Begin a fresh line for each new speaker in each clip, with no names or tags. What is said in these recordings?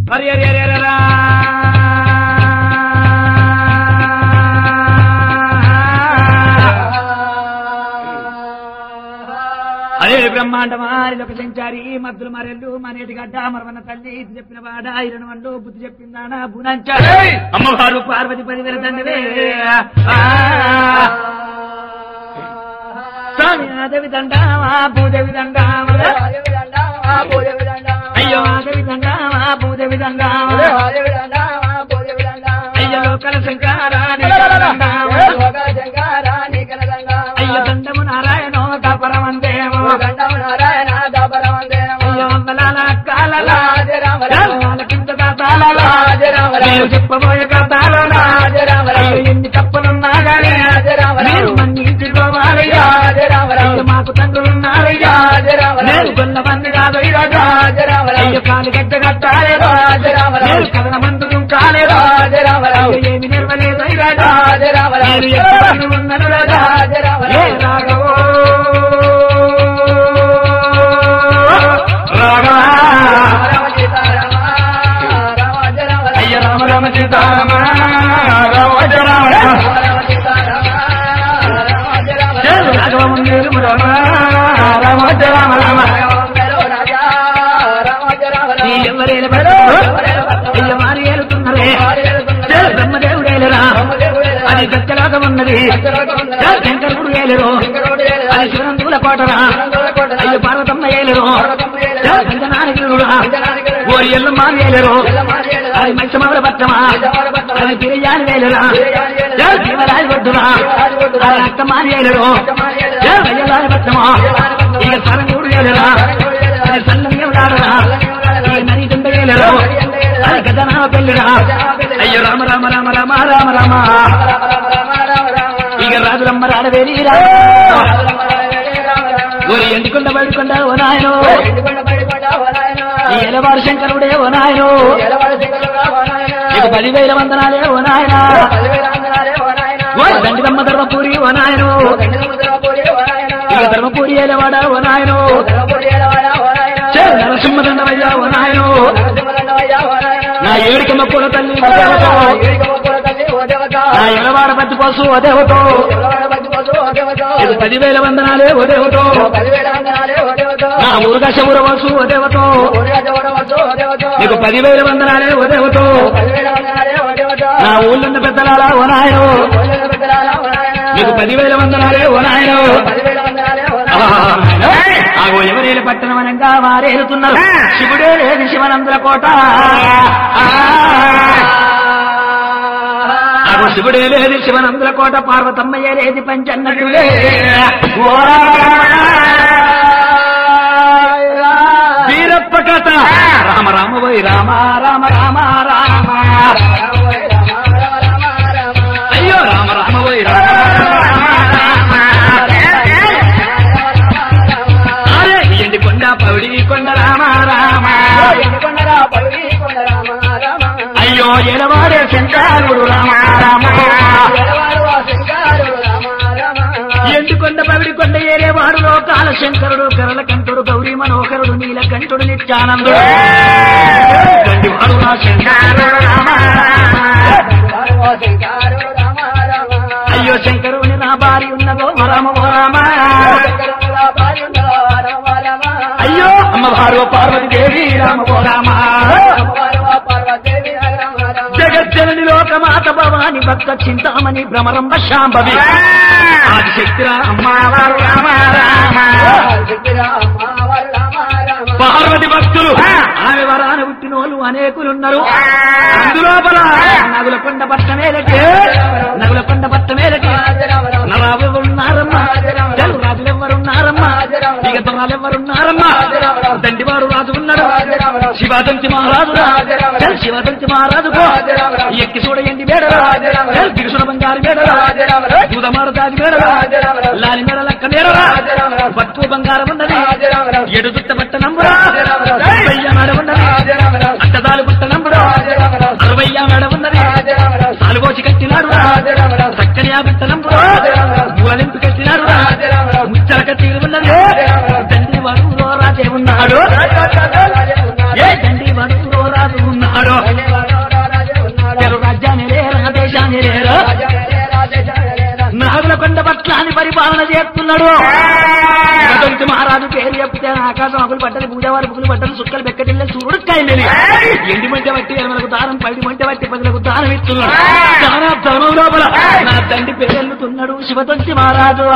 అరే అరే అరే అరే రా. అరే బ్రహ్మాండమారి ఒక సంచారి మద్దులు మరెల్లు మనేటి గడ్డ మరవన్న తల్లి ఇది చెప్పిన వాడ ఇరణ వండు బుద్ధి చెప్పిందానా బునంచారు అమ్మవారు పార్వతి పదివేల తండ్రి స్వామి ఆదేవి దండావా భూదేవి దండావా అయ్యో ఆదేవి దండావా భూదేవి దండావా అయ్యో లోకల శంకారా అయ్యో దండము నారాయణో తపరమందేమో అయ్యో అమ్మలాల కాలలా కింద తాళాలా నేను చెప్పబోయే కథాలలా అయ్యో ఎన్ని తప్పులున్నా గానీ మీరు మన్నించుకోవాలయ్యా అయ్యో మాకు తండ్రులున్నారయ్యా నేను గొల్లవన్ని కాదు ఈరోజు అయ్యో కాలు గడ్డ కట్టాలేదో నేను కథన మందులు కాలేదో అయ్యో ఏమి నిర్వలేదు ఈరోజు నేను ఎక్కడ ఉన్నను రాజా ఏ రాఘవో రాఘవా అయ్య రామ రామ సీతారామ రామ రామ జయ రాఘవ ముందు రామ రామ రామ రామ నీ ఎవరేలు పడు అయ్య మారి ఏలుతున్నరే జయ బ్రహ్మదేవుడేలురా అది గత్యలాగా ఉన్నది జయ శంకరుడు ఏలురు అది శివనందుల కోటరా అయ్య పార్వతమ్మ ఏలురు జయ సంజనానికుడురా ఓ ఎల్లు మారి ఏలురు అది మంచమవల పట్టమా అది బిర్యాని వేలురా జయ శివరాజు వద్దురా అది అక్క మారి ఏలురు జయ వయ్యలారి పట్టమా ఇక సరంగుడు ఏలురా అది సన్నమేవుడాడరా ఇక నరి దుండ వేలురు అది గదనా పెళ్ళిరా అయ్యో రామ రామ రామ రామ రామ రామ ఇక రాజులమ్మ రాడవేలిరా ఊరి ఎండికొండ బయటకొండ ఓ నాయనో ఈ ఎలవారు శంకరుడే ఓ నాయనో నీకు పదివేల వందనాలే ఓ నాయన ఓ దండిదమ్మ ధర్మపూరి ఓ నాయనో ఇక ధర్మపూరి ఎలవాడ ఓ నాయనో చే నరసింహ దండవయ్యా ఓ నాయనో నా ఏడికమ్మ పూల తల్లి ఓ దేవతో నా ఎలవాడ పత్తి పోసు ఓ దేవతో ఇది పదివేల వందనాలే ఓ దేవతో నా ఊరుగశ ఊరవసు ఓ దేవతో నీకు పదివేల వందనాలే ఓ దేవతో నా ఊళ్ళున్న పెద్దలాలా ఓ నాయనో నీకు పదివేల వందనాలే ఓ నాయనో ఆగో ఎవరేలు పట్టణం అనగా వారేలుతున్నారు శివుడే లేదు శివనందుల కోట ఆగో శివుడే లేదు శివనందుల కోట పార్వతమ్మయ్య లేది పంచన్నట్టులే ఓ వీరప్ప కథ రామ రామ వై రామ రామ రామ రామ అయ్యో రామ రామ వై రామ రామ అరే ఎండి కొండ పౌడి కొండ రామ రామ అయ్యో ఎలవాడే శంకరుడు రామ రామ ఎండుకొండ పవిడి కొండ ఏరేవాడు లోకాల శంకరుడు కరల కంఠుడు గౌరీ మనోహరుడు నీలకంఠుడు నిత్యానందుడు గండివాడు నా శంకరుడు రామ అయ్యో శంకరుని నా భార్య ఉన్నదో రామ ఓ రామ అయ్యో అమ్మవారు పార్వతి దేవి రామ ఓ రామ జగజ్జనని లోకమాత భవాని భక్త చింతామణి భ్రమరంబ శాంభవి ఆదిశక్తిరా అమ్మవారు రామ రామ పార్వతి భక్తులు ఆమె వరాన పుట్టినోళ్ళు అనేకులున్నారు అందులోపల నగుల కొండ పట్టమేలకి నగుల కొండ పట్టమేలకి నరాబెవరున్నారమ్మా జలు రాజులెవ్వరున్నారమ్మా ఇక దొంగలెవ్వరున్నారమ్మా దండివాడు రాజు ఉన్నాడు శివాదంతి మహారాజు జల్ శివాదంతి మహారాజు ఎక్కి చూడయండి మేడరా జల్ గిరిసుల బంగారు మేడరా దూదమారు దాది మేడరా లాలి మేడ లక్క మేడరా పట్టు బంగారం ఉన్నది ఎడు దుట్ట బట్ట నంబురా అరవయ్య మేడ ఉన్నది అట్టదాలు బుట్ట నంబురా అరవయ్య మేడ ఉన్నది సాలుగోచి కట్టినాడు చక్కని ఆ బిట్ట నంబురా మూలలింపు కట్టినాడు ముచ్చల కట్టి ఉన్నది తండ్రి వరువులో రాజే ఉన్నాడు ఏ తండ్రి వరువులో రాజు ఉన్నాడు చేస్తున్నాడు శివదంతి మహారాజు పేరు చెప్తే ఆకాశం అగులు పట్టలు పూజవారు బుగులు పట్టలు సుక్కలు బెక్కటిల్ల సూర్యుడు కాయలేని ఎండి మంట బట్టి ఎనమలకు దానం పడి మంట బట్టి పదులకు దానం ఇస్తున్నాడు దానా ధనం లోపల నా తండ్రి పేరెళ్ళుతున్నాడు శివదంతి మహారాజు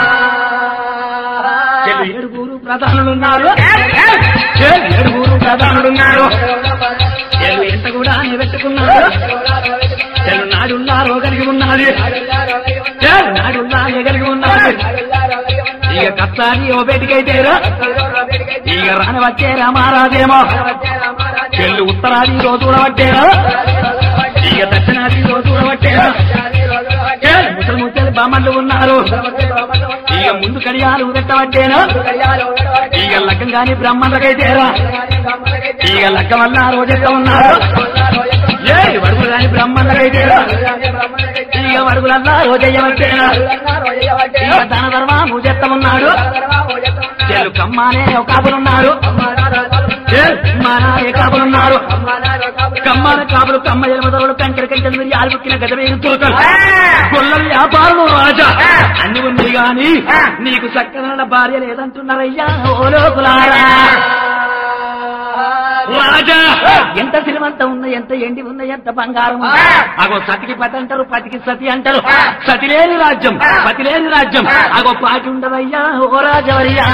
చెల్లి ఏడుగురు ప్రధానులున్నారు చెల్లి ఏడుగురు ప్రధానులున్నారు చెల్లు ఎంత కూడా నిలబెట్టుకున్నారు చెల్లు నాడున్నారో కలిగి ఉన్నది చెల్లు నాడున్నారో కలిగి ఉన్నది ఇక కత్తాని ఓ బయటికైతేరా ఇక రాని వచ్చేరా మహారాజేమో చెల్లు ఉత్తరాది రోజు చూడబట్టేరా ఇక దక్షిణాది రోజు చూడబట్టేరా చెల్లు ముసలి ముసలి బామ్మలు ఉన్నారు ఇక ముందు కడియాలు పెట్టబట్టేనా ఇక లగ్గం కాని బ్రహ్మలకైతేరా ఇక లగ్గం వల్ల రోజెక్క ఉన్నారు ఏ వడుగులు కాని బ్రహ్మలకైతేరా ఇక వడుగులల్లా రోజయ్యవచ్చేనా ఇక దాన ధర్మము ఉన్నాడు చెల్లు కమ్మానే ఒక కాపులున్నారు మానే కాపులున్నారు కమ్మాన కాపులు కమ్మ ఎలమదరుడు కంకెర కంచెలు మీరు ఆలుబుక్కిన గజ వేలు తోకలు గొల్ల వ్యాపారులు రాజా అన్ని ఉంది గాని నీకు చక్కనైన భార్య లేదంటున్నారయ్యా ఓ లోకులారా రాజా ఎంత శ్రీమంతం ఉన్న ఎంత ఎండి ఉన్న ఎంత బంగారం ఉంది. అగో సతికి పతి అంటారు పతికి సతి అంటారు సతి లేని రాజ్యం పతి లేని రాజ్యం అగో పాటి ఉండదయ్యా ఓ రాజవయ్యా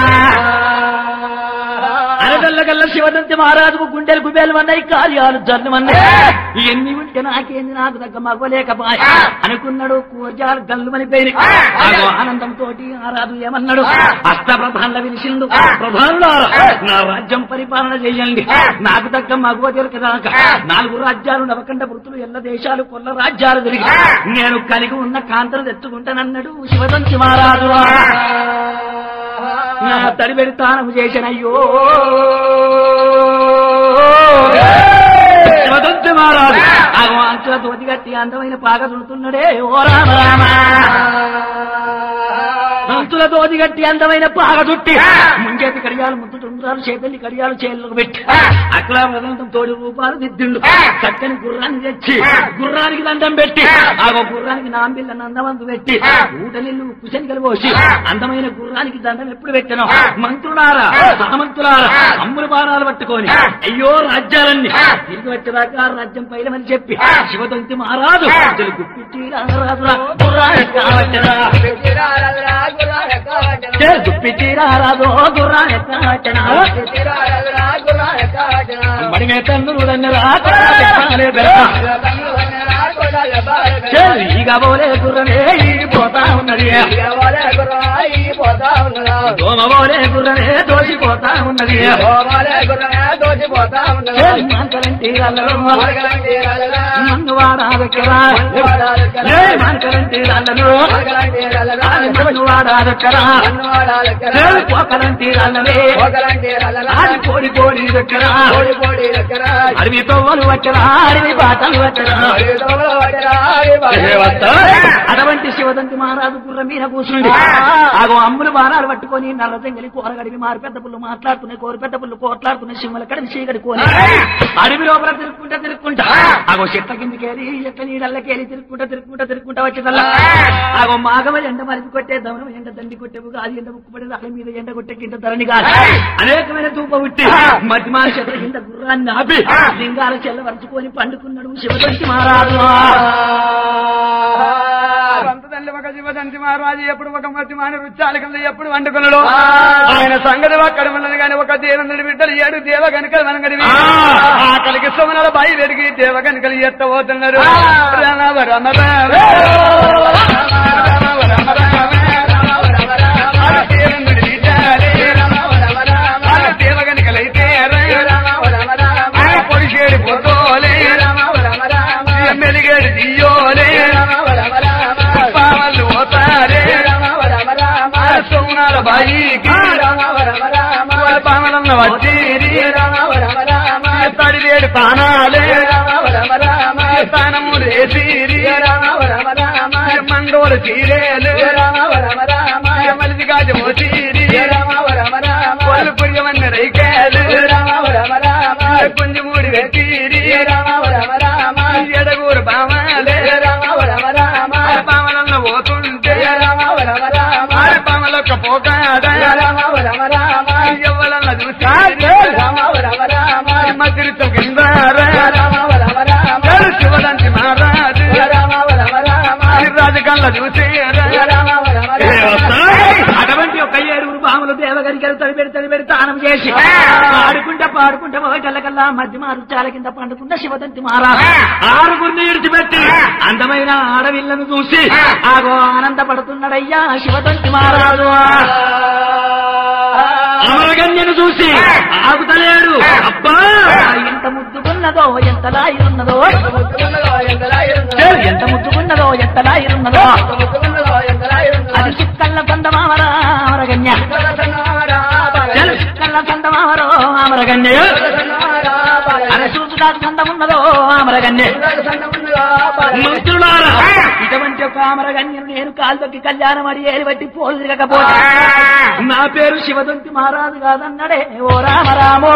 అరదల్లగల్ల శివదంతి మహారాజుకు గుండెలు గుబేలు అన్నాయి కార్యాలు జల్లుమన్నాయి ఎన్ని ఉంటే నాకేంది నాకు దగ్గ మగలేకపాయ అనుకున్నాడు కూర్జాలు గల్లుమని పేరు అగో ఆనందంతో ఆరాధు ఏమన్నాడు అష్ట ప్రధానుల విలిసిండు ప్రధానులారా నా రాజ్యం పరిపాలన చేయండి నాకు దగ్గర మగవ దొరకదాక నాలుగు రాజ్యాలు నవకండ వృత్తులు ఎల్ల దేశాలు కొల్ల రాజ్యాలు తిరిగి నేను కలిగి ఉన్న కాంతలు తెచ్చుకుంటానన్నాడు శివదంతి మహారాజు నా తడి పెడతాను చేసినయ్యో శివదంతి మహారాజు ఆ అంచుల తోటి కట్టి అందమైన పాక చుడుతున్నాడే ఓ రామ రామ అంతుల దోది గట్టి అందమైన పాగ చుట్టి ముంజేతి కడియాలు ముద్దు తుండ్రాలు చేతల్లి కడియాలు చేతులకు పెట్టి అక్కడ వదంతం తోడి రూపాలు దిద్దిండు చక్కని గుర్రాన్ని తెచ్చి గుర్రానికి దండం పెట్టి ఆ గుర్రానికి నాంబిల్ల నందవంతు పెట్టి ఊటలిల్లు కుశనికలు పోసి అందమైన గుర్రానికి దండం ఎప్పుడు పెట్టాను మంత్రులారా సామంతులారా అమ్ముల బాణాలు పట్టుకొని అయ్యో రాజ్యాలన్నీ తిరిగి వచ్చేదాకా రాజ్యం పైలమని చెప్పి శివదంతి మహారాజు తెలుగు పిచ్చి రాజురా గుర్రాన్ని కావచ్చరా దుప్పిచ్చిరారాదో గుర్రా ఎక్కనా మడి మే తన్నులు ఈగ పోలే గుర్రనే పోతా ఉన్నది దోమ పోలే గుర్రనే దోసిపోతా ఉన్నది మాంకలంటి మన్ను వాడాదక్కరా మాంకలంటి మన్ను వాడాదక్కరా పోకలంటి అది కోడి కోడి దగ్గర అడవి తొవ్వలు వచ్చరా అడవి బాటలు వచ్చరా అటువంటి శివదంతి మహారాజు గుర్ర మీద కూర్చుండి ఆగో అమ్ములు బాణాలు పట్టుకొని నల్ల జంగలి కూరగడివి మారి పెద్ద పుల్లు మాట్లాడుతున్నాయి కోరి పెద్ద పుల్లు కోట్లాడుతున్నాయి సింహల కడివి చీకటి కోని అడవి లోపల తిరుక్కుంటా తిరుక్కుంటా ఆగో చెట్ల కిందికేరి చెట్ల నీడల్లకేరి తిరుక్కుంటా తిరుక్కుంటా తిరుక్కుంటా వచ్చేదల్లా ఆగో మాగవ ఎండ మరిపి కొట్టే దమనం ఎండ దండి కొట్టేవు కాదు ఎండ ముక్కుపడి రాళ్ళ మీద ఎండ కొట్టే కింద ధరణి కాదు అనేకమైన తూప ఉట్టి మధ్యమాన చెట్ల కింద గుర్రాన్ని ఆపి లింగాల చెల్ల వరుచుకొని పండుకున్నాడు శివదంతి మహారాజు
సంతదండ్రి ఒక శివదంతి మహారాజు ఎప్పుడు ఒక మతి మాన రుచాలకంలో ఎప్పుడు వండుకున్నాడు ఆయన సంగతి అక్కడ ఉన్నది కానీ ఒక దేవంద్రుడి బిడ్డలు ఏడు దేవ కనుకలు వనగడివి ఆకలికి సోమనాల బాయి పెరిగి దేవ కనుకలు ఎత్తబోతున్నారు రామ రమ రామ దేవంద్రుడి బిడ్డలే దేవ కనుకలైతే పొడిచేడు పొద్దులే మెలిగేడు దియోలే పావలు పోతారే సోమనాల బాయికి పావలన్న వచ్చేరి తడివేడు పానాలే స్థానము రేసిరి మండోలు చీరేలు మలిసి గాజు మోసీరి వాళ్ళు పుణ్యమన్న రైకేలు పుంజమూడి వెతీరి ఎడగూరు పామాలే పామలన్న పోతుంటే పామల కళ్ళొక్క పోకాడ ఎవరన్నా చూసి మధ్యతో కింద శివదంతి మహారాజు రాజు కళ్ళ చూసి
అటువంటి ఒక ఏడుగురు పాములు దేవగరికి తడి పెడి తడి పెడి తానం చేసి ఆడుకుంటా పాడుకుంటా మొగటల్లకల్లా మధ్య మారుచాల కింద పండుకున్న శివదంతి మహారాజు ఆరుగురిని విడిచిపెట్టి అందమైన ఆడవిల్లను చూసి ఆగో ఆనందపడుతున్నాడయ్యా శివదంతి మహారాజు అమరగన్యను చూసి ఆగుతలేడు అబ్బా ఎంత ముద్దుకున్నదో ఎంత లాయున్నదో ఎంత ముద్దుకున్నదో ఎంత లాయున్నదో అది చుక్కల్ల చందమామరా అమరగన్య చెలు చుక్కల్ల చందమామరో అమరగన్య అరే చూసుగా చందమున్నదో అమరగన్య మంత్రులారా ఇటువంటి ఒక అమరగన్యను నేను కాళ్ళకి కళ్యాణం అడి ఏరి బట్టి పోలు తిరగకపోతే నా పేరు శివదంతి మహారాజు కాదన్నడే ఓ రామరామో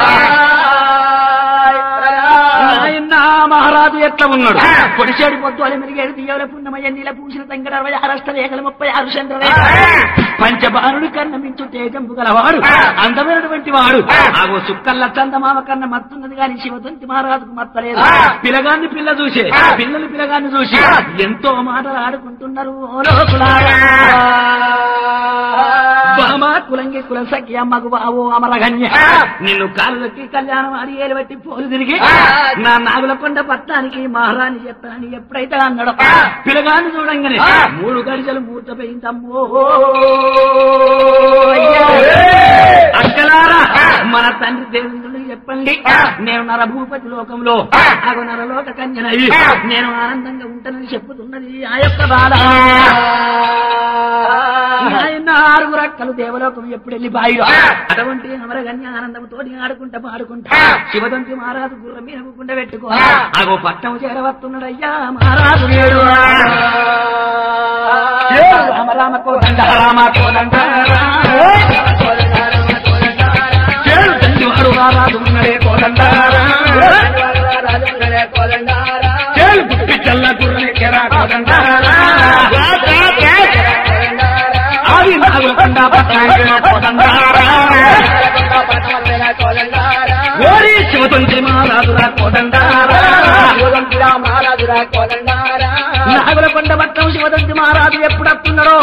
నాయన మహారాజు ఎట్లా ఉన్నాడు పొడిచేడు పొద్దు అలి మెరిగేడు దియ్యవల పున్నమయ్య నీల పూసిన తంగడ అరవై అరస్త రేఖలు ముప్పై ఆరు చంద్రరే పంచబాణుడు కన్న మించు తేజంపు గలవాడు అందమైనటువంటి వాడు ఆగో సుక్కల్ల చందమామ కన్న మత్తున్నది గాని శివదంతి మహారాజుకు మత్తలేదు పిల్లగాన్ని పిల్ల చూసే పిల్లలు పిల్లగాన్ని చూసి ఎంతో మాటలు ఆడుకుంటున్నారు ఓ లోకులారా. బామ కులంగి కుల సఖి అమ్మకు బావో అమరగన్య నిన్ను కాళ్ళకి కళ్యాణం ఆడి ఏలుబట్టి పోలు తిరిగి నా నాగుల కొండ పట్టానికి మహారాణి చెప్తానని ఎప్పుడైతే అన్నాడు పిలగాన్ని చూడంగానే మూడు గడిచలు మూర్తపోయిందమ్మో అయ్యా. అక్కలారా మన తండ్రి దేవుని చెప్పండి నేను నరభూపతి లోకంలో ఆగు నరలోక కన్యనవి నేను ఆనందంగా ఉంటానని చెప్పుతున్నది ఆ యొక్క బాధ ఆయన ఆరుగురు అక్కలు దేవలోకం ఎప్పుడు వెళ్ళి బాయిలో అటువంటి అమరగన్య ఆనందంతో ఆడుకుంటా పాడుకుంటా శివదంతి మహారాజు గుర్రం మీద కుండ పెట్టుకో అగో పట్టం చేరవస్తున్నాడయ్యా మహారాజు నేడు రామ రామ కోదండ రామ కోదండ చేడు తండ్రి వాడు మహారాజు ఉన్నడే కోదండ చేడు గుప్పి చల్ల గుర్రని కెరా కోదండ ఆది నాగుల కొండ పట్టణం కోదండ ఓరి శివతంత్రి మహారాజురా కోదండారా నాగుల కొండ పట్టం శివతంత్రి మహారాజు ఎప్పుడు వస్తున్నాడో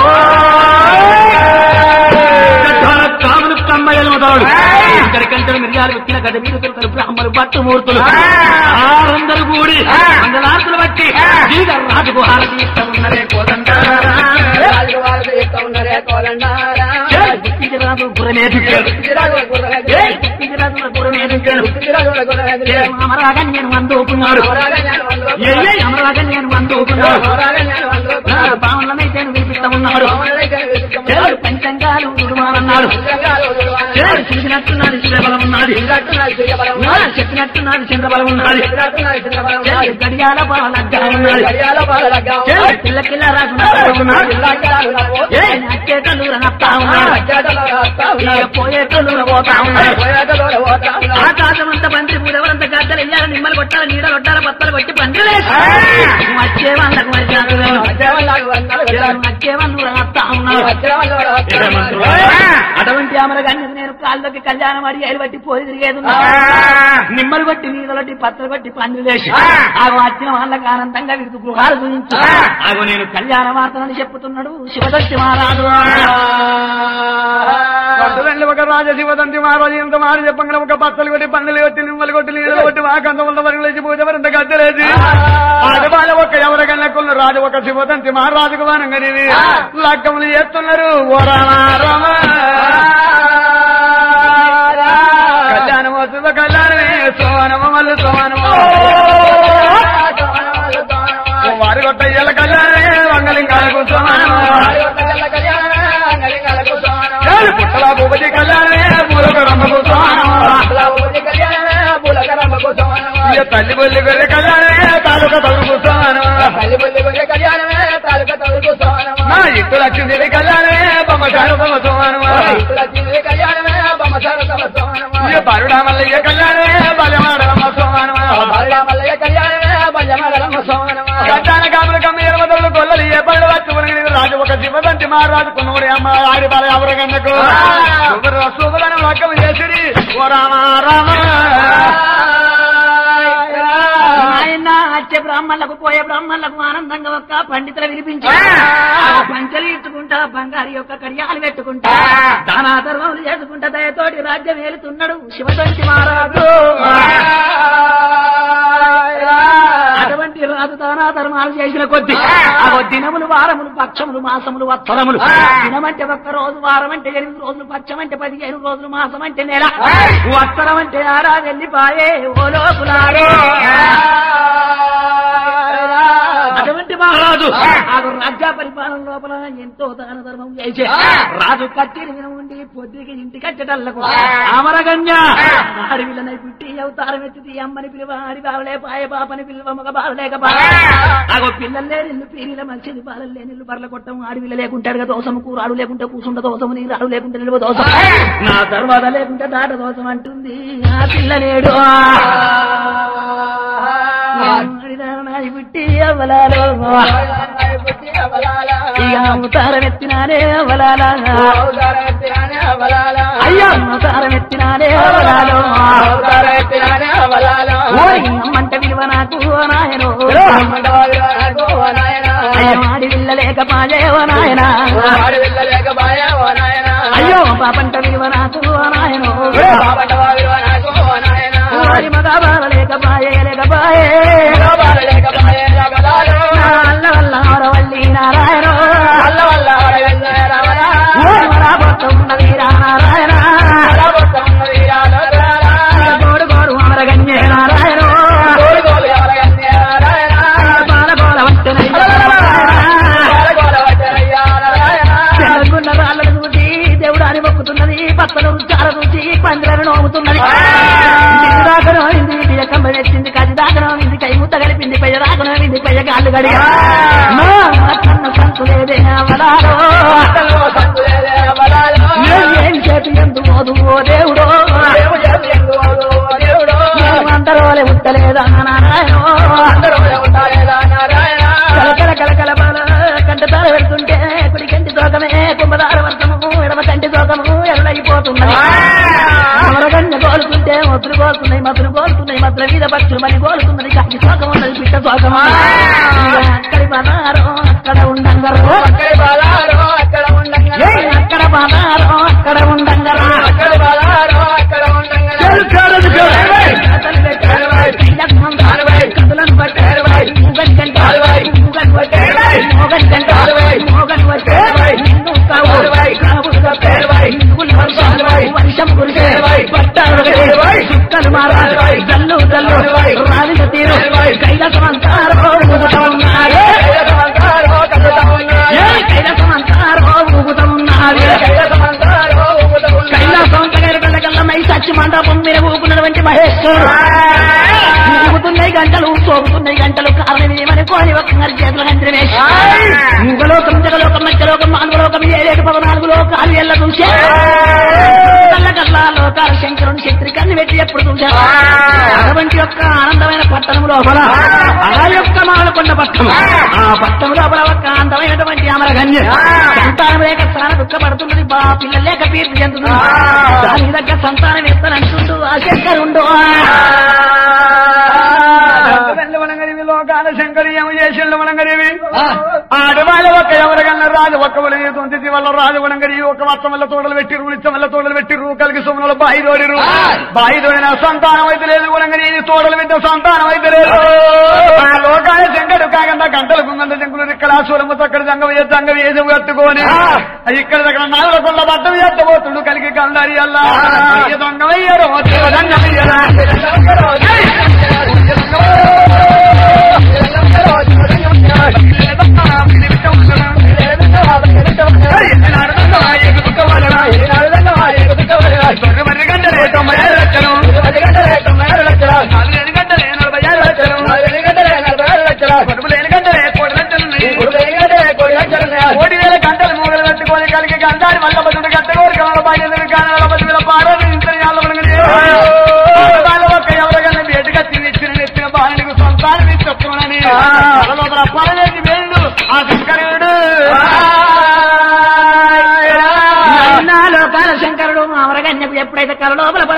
కాములు కమ్మయ్యలు మొదలు ఇక్కడికంటే మిరియాలు వచ్చిన గద మీద దొరుకుతారు బ్రాహ్మణులు పట్టు మూర్తులు ఆరందరూ కూడి మంగళార్తులు బట్టి జీవ రాజుకు హారతి ఇస్తామన్నదే కోదండారా రాజు గురమేదించాడు రాజు గురమేదించాడు అమరాగన్ నేను అందుకున్నాడు ఏ అమరాగన్ నేను అందుకున్నాడు పావులనైతే వినిపిస్తా ఉన్నాడు దేవుడు పంచంగాలు ఉడుమానన్నాడు దేవుడు చూసినట్టున్నాడు శివబలం ఉన్నది చెప్పినట్టున్నాడు చంద్రబలం ఉన్నది దేవుడు గడియాల బాలగ్గా ఉన్నది దేవుడు పిల్ల కిల్ల రాకున్నాడు ఏ అచ్చేటలు రనప్తా ఉన్నాడు ఇక పోయేటలు పోతా ఉన్నాడు ఆకాశమంతా పంత్రి పూడవరంత గద్దలు ఇయ్యాలి నిమ్మలు కొట్టాలి నీడ కొట్టాలి పత్తలు కొట్టి పందిరు వచ్చే వాళ్ళకు మరి వచ్చే వాళ్ళు రనప్తా ఉన్నాడు అటువంటి అమరగాన్ని నేను కాళ్ళకి కళ్యాణం అడి ఏలు బట్టి పోయి తిరిగేది ఉన్నా. నిమ్మలు కొట్టి నీళ్ళు కొట్టి పత్రలు కొట్టి పందులు వేసి ఆగో వచ్చిన వాళ్ళకి ఆనందంగా వీరికి గృహాలు చూపించు ఆగో నేను కళ్యాణ వార్తలని చెప్పుతున్నాడు శివదత్తి మహారాజు
పట్టుదండి ఒక రాజ శివదంతి మహారాజు ఎంత మాట చెప్పంగా ఒక పచ్చలు కొట్టి పండులు కొట్టి నిమ్మలు కొట్టి నీళ్ళు కొట్టి వాకంత ఉన్న వరకు లేచి పూజ వరంత గద్దలేసి ఆడవాళ్ళ ఒక ఎవరికన్నా కొన్న రాజు ఒక శివదంతి మహారాజుకు వానంగా లగ్గములు చేస్తున్నారు ఓ రామ రామ కళ్యాణం వస్తుంది కళ్యాణమే సోనమ మల్లు సోనమో వారి కొట్ట ఇయ్యాల కళ్యాణమే వంగలింగాలకు సోనమో ఏడు పుట్టల భూపతి కళ్యాణమే మూలక రమ్మకు సోనమో ఇక తల్లి బొల్లి గొర్రె కళ్యాణమే తాలూక తలుపు సోనమో నా ఇట్టు లక్ష్మీదేవి కళ్యాణమే బొమ్మసారు బొమ్మ సోనమో ఇక బరుడా మల్లయ్య కళ్యాణమే బలమాడమ్మ సోనమో కళ్యాణ కాముల కమ్మ ఎరవదలు కొల్ల ఎవరు ఏ పనులు పట్టుకుని రాజు ఒక శివదంతి మహారాజు కొనుగోడు అమ్మ ఆడి బాల అవరగన్నకు శుభదనం లక్కం చేసిరి ఓ రామ రామ
ఆయన వచ్చే బ్రాహ్మణులకు పోయే బ్రాహ్మణులకు ఆనందంగా ఒక్క పండితులు వినిపించి పంచలు ఇచ్చుకుంటా బంగారు యొక్క కడియాలు పెట్టుకుంటా దానా ధర్మములు చేసుకుంటా దయతోటి రాజ్యం ఏలుతున్నాడు శివదంతి మహారాజు అటువంటి రాజు దానా ధర్మాలు చేసిన కొద్ది ఆ దినములు వారములు పక్షములు మాసములు వత్సరములు దినమంటే ఒక్క రోజు వారం అంటే ఎనిమిది రోజులు పక్షం అంటే పదిహేను రోజులు మాసం అంటే నెల వత్సరం అంటే ఆరాది వెళ్ళిపాయే ఓ లోపులారో అటువంటి మహారాజు ఆ రాజ్య పరిపాలన లోపల ఎంతో దాన ధర్మం చేసే రాజు కట్టిన విన ఉండి పొద్దుకి ఇంటి కట్టటల్లకు అమరగన్య అడవిలనై పుట్టి అవతారం ఎత్తి అమ్మని పిలువ ఆడి బావలే పాయ పాపని పిలువ మగ బావలేక అగో పిల్లలు లేని ఇల్లు పీరిల మంచిది బాలలు లేని ఇల్లు బర్ల కొట్టం ఆడివిల లేకుంటాడు కదా దోసము కూరాడు లేకుంటే కూసుండ దోసము నీరాడు లేకుంటే నిలువ దోసం నా తర్వాత లేకుంటే దాట దోసం అంటుంది ఆ పిల్ల లేడు నాడి పుట్టి అవ్వలాలో ఇక అవతారం ఎత్తినానే అవలాలా అయ్యో అవతారం ఎత్తినానే అవలాలో ఓయ్ అమ్మంట విలువ నాకు ఓ నాయనో అయ్యో ఆడి విల్లలేక పాయే ఓ నాయన అయ్యో పాపంట విలువ నాకు ఓ నాయనో ఓరి మగ బాల లేక పాయే లేక పాయే అల్ల వల్ల ఆరవల్లి నారాయణో ఓరి మరా పొట్ట ఉన్నది రా నారాయణ గోడు గోడు అమరగన్యే నారాయణో బాల గోల వంటనయ్య తెలంగున్న రాళ్ళను చూసి దేవుడాని మొక్కుతున్నది పక్కన రుచాల చూసి పందిలను నోముతున్నది దాకా నోమింది బియ్య కంబ పెట్టింది కది దాకా నోమింది కై ముద్ద కలిపింది పెయ్య దాకా నోమింది పెయ్య కాళ్ళు గడి కన్న సంతు లేదే అవలాలో ఏం చేతి ఎందు మోదు ఓ దేవుడో అందరోలే ఉత్తలేదా నారాయణో కలకల కలకల బాల కంట తార పెడుతుంటే కుడి కంటి తోకమే కుంభదార వర్తము ఎడమ కంటి తోకము ఎర్రయిపోతున్నది అమరగన్య కోలుతుంటే మతులు కోలుతున్నాయి మతులు కోలుతున్నాయి మతుల మీద పక్షులు మని కోలుతున్నది కాకి తోకం ఉన్నది పిట్ట తోకమా అక్కడి పదారో అక్కడ ఉండంగరో ఏయ్, అక్కడ పదారో అక్కడ ఉండంగరో కదులను బట్టి ముగన్ గంట ముగన్ బట్టి మోగన్ గంట మోగన్ బట్టి నిన్ను కావు కావుడు తప్పే నిన్నులు వర్షాలు వర్షం కురిసే పట్టాలు చుక్కలు మారాలి జల్లు జల్లు రాలిన తీరు కైలాసమంతారో ఊగుతా ఉన్నారు ఏ కైలాసమంతారో ఊగుతా ఉన్నారు కైలాసం తగలగల్ల మై సచ్చి మండపం మీద ఊపుకున్నటువంటి మహేశ్వరుడు ఊగుతున్నాయి గంటలు సోగుతున్నాయి గంటలు కారణం ఏమని కోని ఒక చేతుల గంటలు వేసి యుగలోకం జగలోకం మధ్యలోకం మానవలోకం ఏడేడు పదనాలుగు లోకాలు ఎల్ల చూసే కళ్ళ లోకాల శంకరుని శక్తి కన్ను పెట్టి ఎప్పుడు చూశారు అటువంటి యొక్క ఆనందమైన పట్టణం లోపల ఆ యొక్క మాలకొండ పట్టణం ఆ పట్టణం లోపల ఒక అందమైనటువంటి అమరగన్య సంతానం లేక చాలా దుఃఖపడుతున్నది బా పిల్లలు లేక పీర్పు చెందుతుంది దానికి దగ్గర సంతానం ఇస్తానంటుండు ఆ శంకరుండు
వెళ్ళవనగరివి లోకాల శంకరి ఏమి చేసిండు వనగరివి ఆడవాళ్ళ ఒక్క ఎవరికన్నా రాజు ఒక్క వలన తొంతి వల్ల రాజు వనగరి ఒక వర్షం వల్ల తోడలు పెట్టిరు ఉలిచ్చం వల్ల తోడలు పెట్టిరు కలిగి సొమ్ముల బాయి తోడిరు బాయి తోడిన సంతానం అయితే లేదు వనగరి తోడలు పెట్టిన సంతానం అయితే లేదు ఆ లోకాల శంకరు కాకుండా గంటలు గుంగంత జంకులు ఇక్కడ సూరము అక్కడ జంగం వేసి జంగం వేసి కట్టుకొని ఇక్కడ దగ్గర నాలుగు కొండ బట్టం ఎత్తబోతుడు కలిగి కందారి అల్లా దొంగమయ్యారు దంగమయ్యారా కోటి వేల గంటలు మూగలు కట్టుకొని కలిగి గంటాన్ని మళ్ళీ బతుడు కట్టుకోరు కమల బాధ్యత కానాల బతుల పాడని ఇంతని వాళ్ళ ఒక్క ఎవరికన్నా వేటుగా తిని ఇచ్చిన నెత్తిన బాణికి సంతానం ఇచ్చి లోపల పరవేసి వేళ్ళు ఆ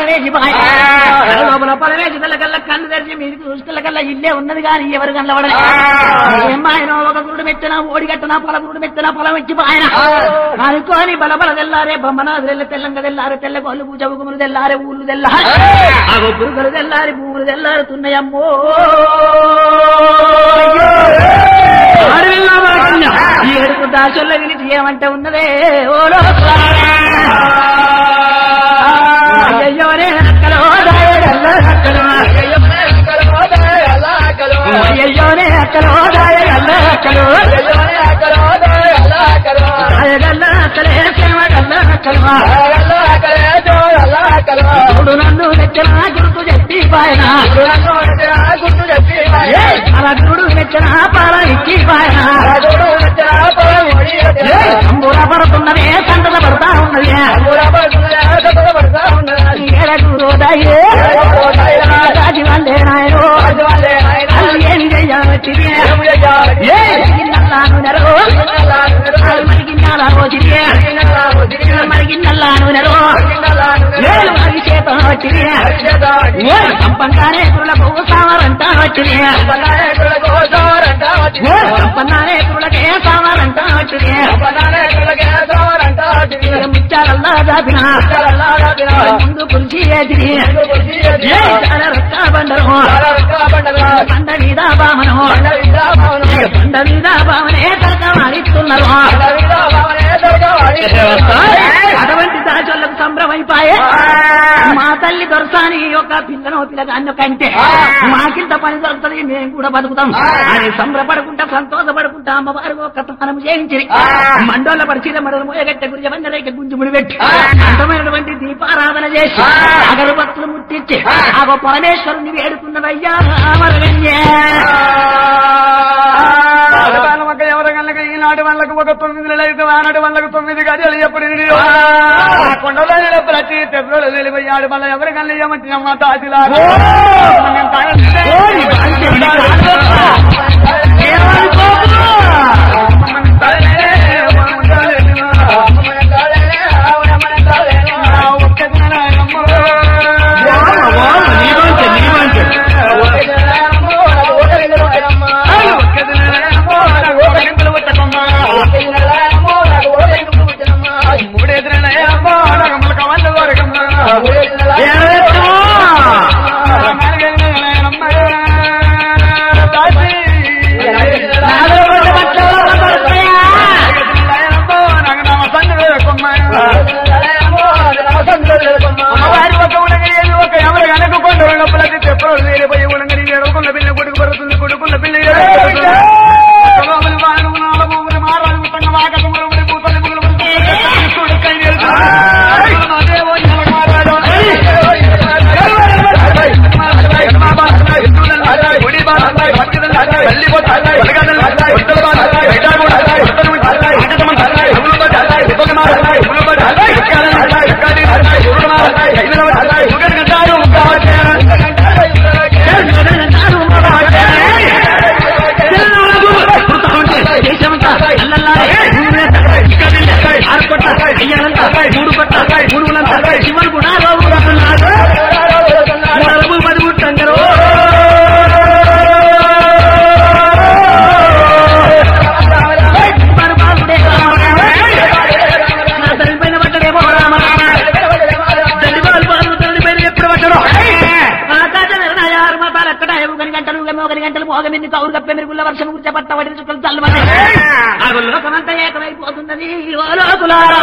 పరవేసి బాయ్ లోపల పరవేసి కళ్ళ కన్ను తెరిచి మీరు చూసుకల్ల కల్లా ఇల్లే ఉన్నది కానీ ఎవరు కనబడలే ఏమాయన ఒక గురుడు మెచ్చిన ఓడి కట్టిన పొల గురుడు మెచ్చిన పొలం ఇచ్చి ఆయన అనుకోని బలబల తెల్లారే బొమ్మనాథులు తెల్లంగా తెల్లారే తెల్ల కోళ్ళు పూజ గుములు తెల్లారే ఊళ్ళు తెల్లారే ఆ పురుగులు తెల్లారి భూములు తెల్లారుతున్నాయమ్మో ఆడవిల్లా మరకన్య, ఈ ఏడుపు దాచుల్లో విలిచి ఏమంటే ఉన్నదే ఓ అయ్యోనే అక్కలో దాయగల్ల అక్కలో అయ్యోనే అక్కలో దాయగల్ల అక్కలో దాయగల్ల అక్కలే సేవగల్ల అక్కలో చూడు నన్ను నెచ్చిన గుర్తు చెప్పి పాయన అలా చూడు నెచ్చిన పాల ఇచ్చి పాయన సంబూర పడుతున్నదే సంతత పడతా ఉన్నది ఏడకు రోదాయే రాజు వాళ్ళే నాయనో అది ఏం చెయ్యవచ్చిది ఏ మరిగిన్నల్లాను నెరో అది మరిగిన్నాల రోజుది మరిగిన్నల్లాను నెరో ఏడు మరి చేత వచ్చింది ఓ సంపంగానే కురులకు సామరంట వచ్చింది ఓ సంపన్నానే కురులకే సామరంట వచ్చింది ముచ్చాలల్లా దాపిన ముందు కుర్చీ ఏదిరి ఏ చాలా రక్క బండరు బండ మీద బామను బండ మీద బామనే తరక మారిస్తున్నారు అటువంటి దాచోళ్ళకు సంభ్రమైపాయే మా తల్లి దొరసాని ఒక పిల్లను పిల్లగాన్ని కంటే మాకింత పని దొరుకుతుంది మేము కూడా బతుకుతాం అని సంబరపడుకుంటా సంతోషపడుకుంటా అమ్మవారు ఒక తానం చేయించి మండోళ్ళ పరిశీల మడలు మోయగట్టె గురి రేఖ గుంజుముడి పెట్టి అంతమైనటువంటి దీపారాధన చేసి అగరబత్తులు ముట్టించి ఆ పరమేశ్వరుని వేడుకున్నదయ్యా
ఆడవాళ్ళ మొక్క ఎవరి కళ్ళకి ఈనాటి వాళ్ళకు ఒక తొమ్మిది నెలలు అయితే ఆనాటి వాళ్ళకు తొమ్మిది గడియలు ఎప్పుడు నిండియో? ఆ కొండలో నిల ప్రతి తెప్పలు వెళ్ళిపోయి ఆడి వాళ్ళ ఎవరి కళ్ళు ఇవ్వమంటే అమ్మ తాతిలా అమ్మవారి ఒక ఉడగడి ఏది ఒక ఎవరు కనుక్కుంటూ ఉన్నప్పులది తెప్పలు వేరిపోయి ఉడగడి ఎడవకున్న పిల్ల కొడుకు పడుతుంది కొడుకున్న పిల్ల
గంటలు మోగమింది కౌరు కప్పే మెరుగుల వర్షం గురించి పట్ట పడిన చుక్కలు చల్లమని ఆ లోకమంతా ఏకమైపోతున్నది ఓ లోకులారా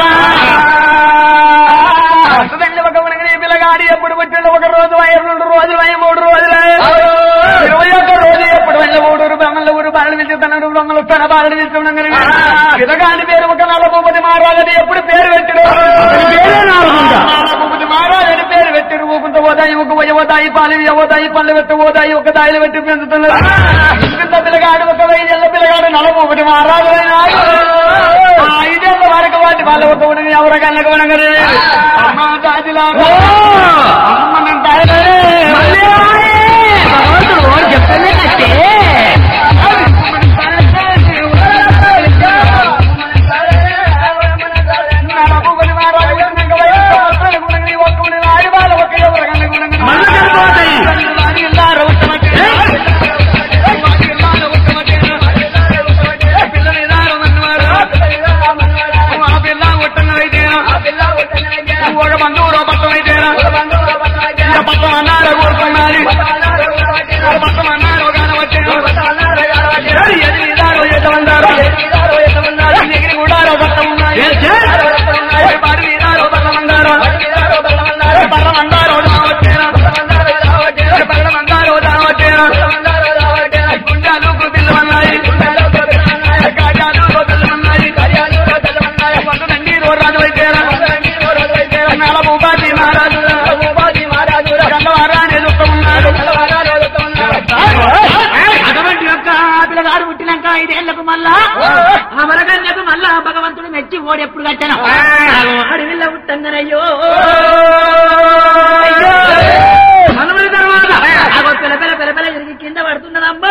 అసలు ఒక ఉనగని పిల్లగాడి ఎప్పుడు పుట్టిండు ఒక రోజు అయ్యి రెండు రోజులు అయ్యి మూడు రోజులు ఇరవై ఒక్క రోజు ఎప్పుడు వెళ్ళి మూడు బ్రహ్మల ఊరు బాలలు పిలుస్తున్నాడు బ్రహ్మలు తన బాలలు పిలుస్తున్నాడు పిల్లగాడి పేరు ఒక నలభూపతి మహారాజు ఎప్పుడు పేరు పెట్టిడు
పేరే నారదుందా?
నలభూపతి మహారాజు అని పేరు పెట్టిడు ఊకుంత పోతాయి ఒక పోయి పోతాయి పాలు పోతాయి పళ్ళు పెట్టు పోతాయి ఒక దాయిలు పెట్టి పెంచుతున్నారు ఇంత పిల్లగాడు ఒక వెయ్యి పిల్లగాడు నలభూపతి మహారాజు అయినాడు ఆ ఐదేళ్ల వరకు వాటి వాళ్ళ ఒక ఉనగని ఎవరు కళ్ళకు ఉనగని అమ్మ దాదిలా అమ్మ నేను తాయలే.
మళ్ళీ రాయే. భగవంతుడు చెప్తూనే కట్టే
నలభూపతి మహారాజు ఉన్నాక వయసు సంవత్సరాలకు ఉనగని ఒక్క ఉనగని ఆడి వాళ్ళ ఒక ఎవరు
కట్టినాక ఐదేళ్లకు మళ్ళా అమరగన్యకు మళ్ళా భగవంతుడు మెచ్చి ఓడి ఎప్పుడు కట్టాను అడవిల్ల ఉట్టంగనయ్యో మనమడి తర్వాత అగో పిల్ల పిల్ల పిల్ల పిల్ల ఇరిగి కింద పడుతున్నదమ్మా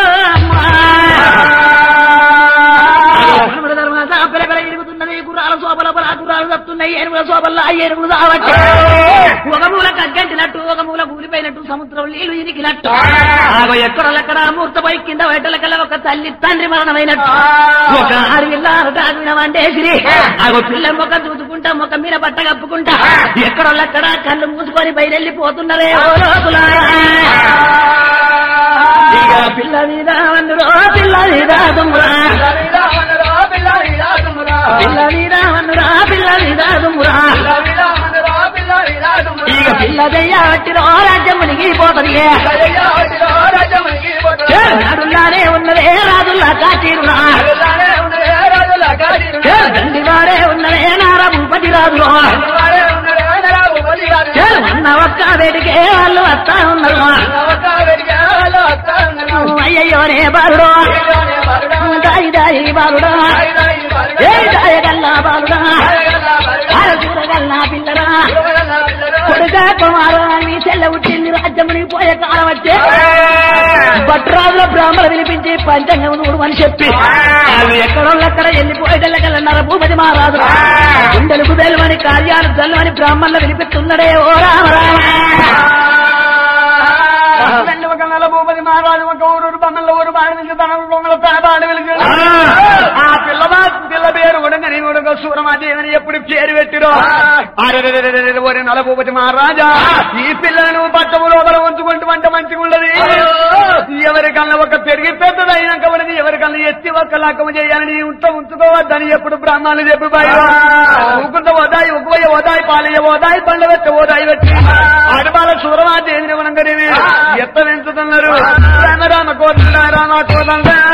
మనమడి తర్వాత పిల్ల పిల్ల ఇరుగుతున్నది గుర్రాల శోభల ఆ గుర్రాలు తప్పుతున్నాయి ఏనుగుల శోభల్లో ఆ ఏనుగులు కావచ్చు ఒక మూల కగ్గంటినట్టు ఒక మూల కూలిపోయినట్టు సముద్రం నీళ్లు ఇరికినట్టు ఆగో ఎక్కడలక్కడ మూర్తపోయి కింద బయటలకల్లా ఒక తల్లి తండ్రి మరణమైనట్టు ఒక అడవిల్లారు తాగిన వండేసిరి ఆగో పిల్ల మొక్క చూసుకుంటా మొక్క మీద బట్ట కప్పుకుంటా ఎక్కడోళ్ళక్కడ కళ్ళు మూసుకొని బయలుపోతున్నారే ఓ లోకులారా. ఇక పిల్ల మీద వందురో పిల్ల మీద దుమ్మురా పిల్ల మీద వందురా పిల్ల మీద దుమ్మురా ఇక పిల్ల దయ్యాటిరో రాజ్యం మునిగిపోతుంది నాడుల్లానే ఉన్నదే రాజుల్లా కాచీరురా దండివాడే ఉన్నదే నారా భూపతి రాజులో అన్న ఒక్క వేడికే వాళ్ళు వస్తా ఉన్నారు అయ్యయ్యో రే బాలుడో దాయి దాయి బాలుడా ఏ దాయగల్లా బాలుడా చూడగల్లా పిల్లరా కొడుక కుమారు మీ చెల్ల పుట్టింది రాజ్యముని పోయే కాలం వచ్చే భట్రాజుల బ్రాహ్మణ వినిపించి పంచంగం నూడు అని చెప్పి వాళ్ళు ఎక్కడోళ్ళక్కడ వెళ్ళిపోయేటల్లకల్లన్నారు భూపతి మహారాజు గుండెలకు వెలువని కార్యాలు జల్లువని బ్రాహ్మణులు వినిపిస్తున్నాడే ఓ రామ రామ
రెండు ఒక నెల భూపతి మహారాజు ఒక ఊరు బొమ్మల ఊరు బాడి వెలిగి తన బొమ్మల తన బాడి వెలిగి ఆ పిల్లవా పిల్ల పేరు ఉడగ నేను ఉడగ సూరమాదేవిని ఎప్పుడు పేరు పెట్టిరో అరెరెరెరెరెరె ఓరి నల భూపతి మహారాజా ఈ పిల్లను పట్టము లోపల ఉంచుకుంటూ వంట మంచిగా ఉండదు ఎవరికన్నా ఒక పెరిగి పెద్దది అయినాక ఉన్నది ఎవరికన్నా ఎత్తి ఒక్క లక్కము చేయాలని ఉంట ఉంచుకోవద్దని ఎప్పుడు బ్రాహ్మణులు చెప్పి ఊకుంట ఓదాయి ఉగ్గువయ్య ఓదాయి పాలయ్య ఓదాయి పండ్ల పెట్ట ఓదాయి పెట్టి ఆడబాల సూరమాదేవిని ఉనంగరేమి ఎత్త పెంచుతున్నారు రామ రామ కోదండ రామ కోదండ